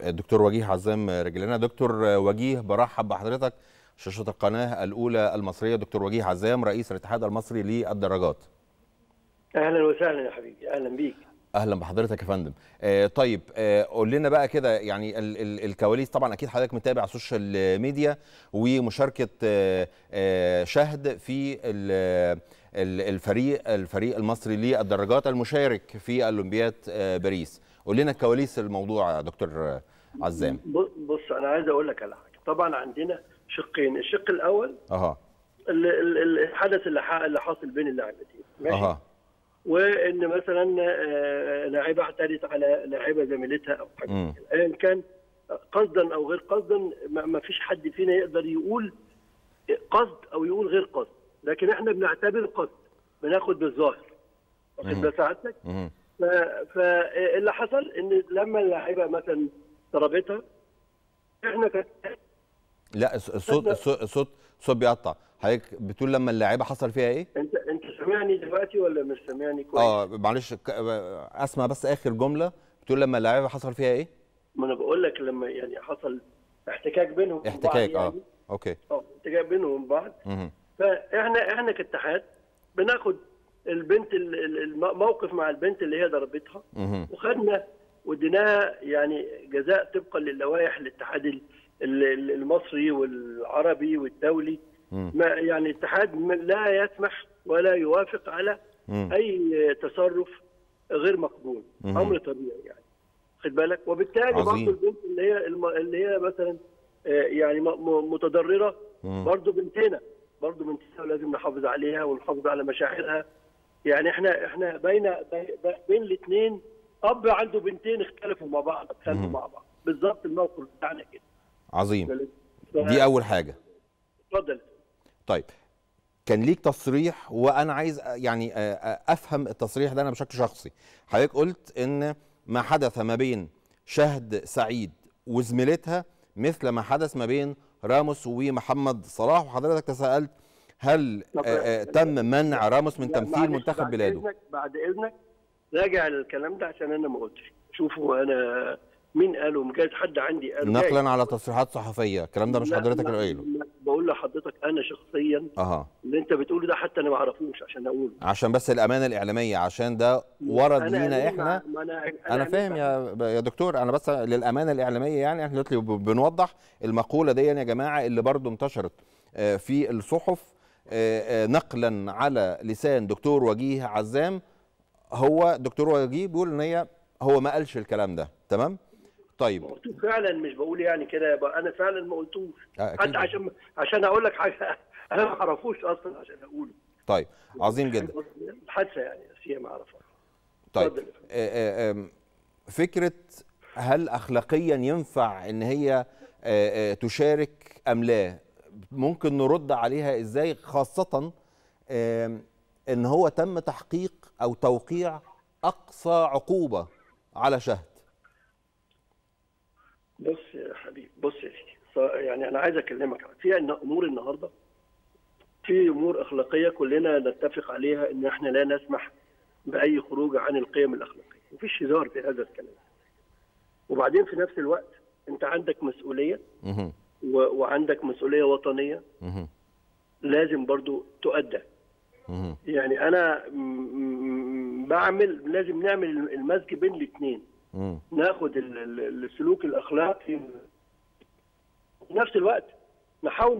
الدكتور وجيه عزام رجلنا دكتور وجيه برحب بحضرتك شاشة القناة الأولى المصرية دكتور وجيه عزام رئيس الاتحاد المصري للدراجات اهلا وسهلا يا حبيبي اهلا بيك اهلا بحضرتك يا فندم آه طيب آه قول لنا بقى كده يعني ال ال الكواليس طبعا اكيد حضرتك متابع على السوشيال ميديا ومشاركه آه آه شهد في ال ال الفريق الفريق المصري للدراجات المشارك في اولمبياد آه باريس قول لنا كواليس الموضوع يا دكتور عزام بص انا عايز اقول لك على حاجه طبعا عندنا شقين الشق الاول اها ال- ال- الحدث اللي ح- اللي حاصل بين اللاعبتين ماشي اها وان مثلا آه، لاعبه اعتدت على لاعبه زميلتها او حاجه مم. كده. ايا كان قصدا او غير قصدا ما ما فيش حد فينا يقدر يقول قصد او يقول غير قصد لكن احنا بنعتبر قصد بناخد بالظاهر واخد مم. بال سعادتك مهم. ف- فاللي حصل ان لما اللاعبه مثلا ضربتها احنا كان لا الص- الصوت الصوت الصوت الصوت بيقطع حضرتك بتقول لما اللاعيبه حصل فيها ايه؟ انت انت سامعني دلوقتي ولا مش سامعني كويس؟ اه معلش ك- اسمع بس اخر جمله بتقول لما اللاعيبه حصل فيها ايه؟ ما انا بقول لك لما يعني حصل احتكاك بينهم وبين بعض احتكاك اه يعني. اوكي اه احتكاك بينهم وبين بعض مهم. فاحنا احنا كاتحاد بناخد البنت ال- ال- الموقف مع البنت اللي هي ضربتها مهم. وخدنا واديناها يعني جزاء طبقا للوائح الاتحاد ال- ال- المصري والعربي والدولي مم. ما يعني الاتحاد م- لا يسمح ولا يوافق على مم. اي تصرف غير مقبول مهم. امر طبيعي يعني خد بالك وبالتالي عظيم. برضه البنت اللي هي الم- اللي هي مثلا آه، يعني م- م- متضرره مم. برضه بنتنا برضه بنتنا ولازم نحافظ عليها ونحافظ على مشاعرها يعني احنا احنا بين بين- بين الاثنين اب عنده بنتين اختلفوا مع بعض اتخانقوا مهم. مع بعض بالظبط الموقف بتاعنا كده عظيم ف- دي اول حاجه اتفضل طيب كان ليك تصريح وانا عايز يعني آه، آه، افهم التصريح ده انا بشكل شخصي حضرتك قلت ان ما حدث ما بين شهد سعيد وزميلتها مثل ما حدث ما بين راموس ومحمد صلاح وحضرتك تساءلت هل طب- آه، آه، تم منع راموس من لا، تمثيل معلش، منتخب بعد بلاده إذنك بعد اذنك راجع الكلام ده عشان انا ما قلتش شوفوا انا مين قاله مجاز حد عندي قاله جاي. نقلا على تصريحات صحفيه الكلام ده مش لا، حضرتك لا، اللي قايله لا، بقول لحضرتك انا شخصيا اها اللي انت بتقوله ده حتى انا ما اعرفوش عشان اقوله عشان بس الامانه الاعلاميه عشان ده ورد أنا لينا أمين احنا مع- ما انا انا أمين فاهم مع- يا يا دكتور انا بس للامانه الاعلاميه يعني احنا دلوقتي ب- بنوضح المقوله دي يا جماعه اللي برضو انتشرت آه، في الصحف آه، آه، نقلا على لسان دكتور وجيه عزام هو دكتور وجيه بيقول ان هي هو ما قالش الكلام ده تمام طيب ما قلتوش فعلا مش بقول يعني كده يبقى انا فعلا ما قلتوش آه، أكيد. حتى عشان عشان اقول لك حاجه انا ما اعرفوش اصلا عشان اقوله طيب عظيم جدا الحادثه يعني بس هي ما اعرفها طيب اتفضل. آه، آه، آم، فكره هل اخلاقيا ينفع ان هي آه، آه، تشارك ام لا ممكن نرد عليها ازاي خاصه آم، ان هو تم تحقيق او توقيع اقصى عقوبه على شهد بص يا حبيبي بص يا سيدي ص- يعني انا عايز اكلمك عن- في إن امور النهارده في امور اخلاقيه كلنا نتفق عليها ان احنا لا نسمح باي خروج عن القيم الاخلاقيه مفيش هزار في هذا الكلام وبعدين في نفس الوقت انت عندك مسؤوليه مهم. و- وعندك مسؤوليه وطنيه مهم. لازم برضو تؤدى مهم. يعني انا م- م- بعمل لازم نعمل المزج بين الاثنين مهم. ناخد ال- ال- السلوك الاخلاقي في نفس الوقت نحاول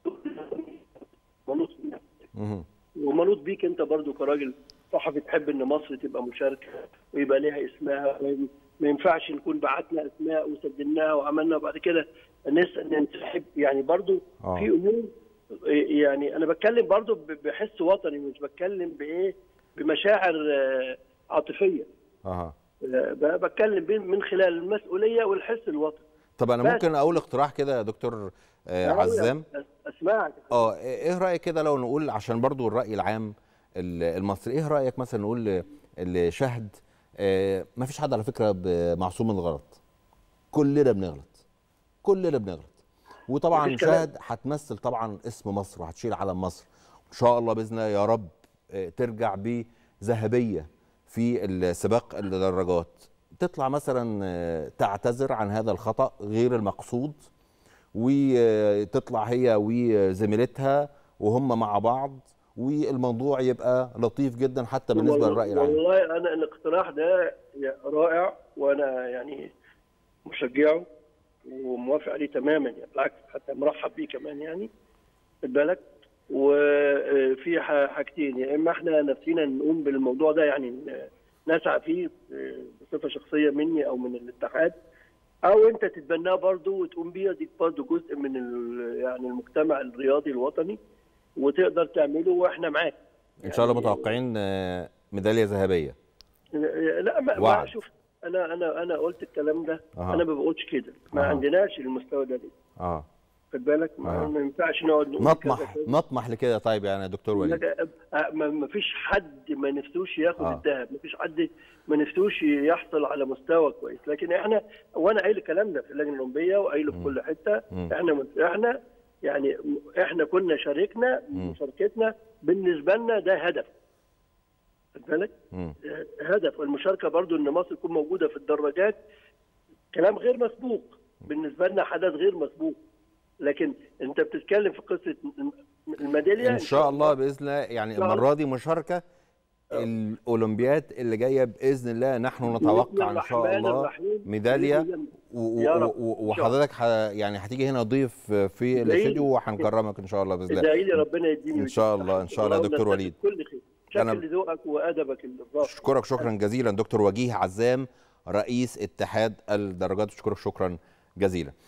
منوط بينا. مهم. ومنوط بيك انت برضو كراجل صحفي تحب ان مصر تبقى مشاركه ويبقى ليها اسمها وما- ما ينفعش نكون بعتنا اسماء وسجلناها وعملنا وبعد كده نس- ننسحب يعني برضو آه. في امور يعني انا بتكلم برضو ب- بحس وطني مش بتكلم بايه بمشاعر آه، عاطفيه اها آه، ب- بتكلم بين- من خلال المسؤوليه والحس الوطني طب انا بس. ممكن اقول اقتراح كده يا دكتور آه، عزام اسمعك اه ايه رايك كده لو نقول عشان برضو الراي العام ال- المصري ايه رايك مثلا نقول ل- لشهد آه ما فيش حد على فكره ب- معصوم من الغلط كلنا بنغلط كلنا بنغلط وطبعا مفيش كلام. شهد هتمثل طبعا اسم مصر وهتشيل علم مصر ان شاء الله باذن الله يا رب آه، ترجع بذهبيه في السباق الدراجات تطلع مثلا آه، تعتذر عن هذا الخطا غير المقصود وتطلع هي وزميلتها وهم مع بعض والموضوع يبقى لطيف جدا حتى بالنسبه والله- للراي العام والله انا الاقتراح ده رائع وانا يعني مشجعه وموافق عليه تماما يعني بالعكس حتى مرحب بيه كمان يعني خد بالك وفي ح- حاجتين يا اما احنا نفسينا نقوم بالموضوع ده يعني ن- نسعى فيه بصفه شخصيه مني او من الاتحاد او انت تتبناه برضه وتقوم بيه دي برضه جزء من ال- يعني المجتمع الرياضي الوطني وتقدر تعمله واحنا معاك ان شاء الله يعني- متوقعين آه، ميداليه ذهبيه لا ما, وعد. ما شوف انا انا انا قلت الكلام ده أها. انا ما بقولش كده ما أها. عندناش المستوى ده ليه اه خد بالك ما, أها. ما ينفعش نقعد نقول نطمح كذا كذا. نطمح لكده طيب يعني يا دكتور وليد لا، آه، ما ما فيش حد ما نفسوش ياخد آه. الذهب ما فيش حد ما نفسوش يحصل على مستوى كويس لكن احنا وانا قايل الكلام ده في اللجنه الاولمبيه وقايله في كل حته مم. احنا احنا يعني احنا كنا شاركنا مم. مشاركتنا بالنسبه لنا ده هدف خد بالك مم. هدف المشاركه برضو ان مصر تكون موجوده في الدراجات كلام غير مسبوق بالنسبه لنا حدث غير مسبوق لكن انت بتتكلم في قصه الميداليه ان شاء الله باذن الله يعني شاء الله. المره دي مشاركه الاولمبياد اللي جايه باذن الله نحن نتوقع ان شاء الرحمن الله الرحيم ميداليه بإذن الله. و- و- يا رب. و- وحضرتك ح- يعني هتيجي هنا ضيف في إدعي الاستوديو لي. وهنكرمك ان شاء الله باذن الله ادعي لي ربنا يديني إن شاء الله، إن شاء الله يا ونستفيد دكتور وليد. كل خير أنا- شكل ذوقك وادبك الرافع اشكرك شكرا جزيلا دكتور وجيه عزام رئيس اتحاد الدرجات اشكرك شكرا جزيلا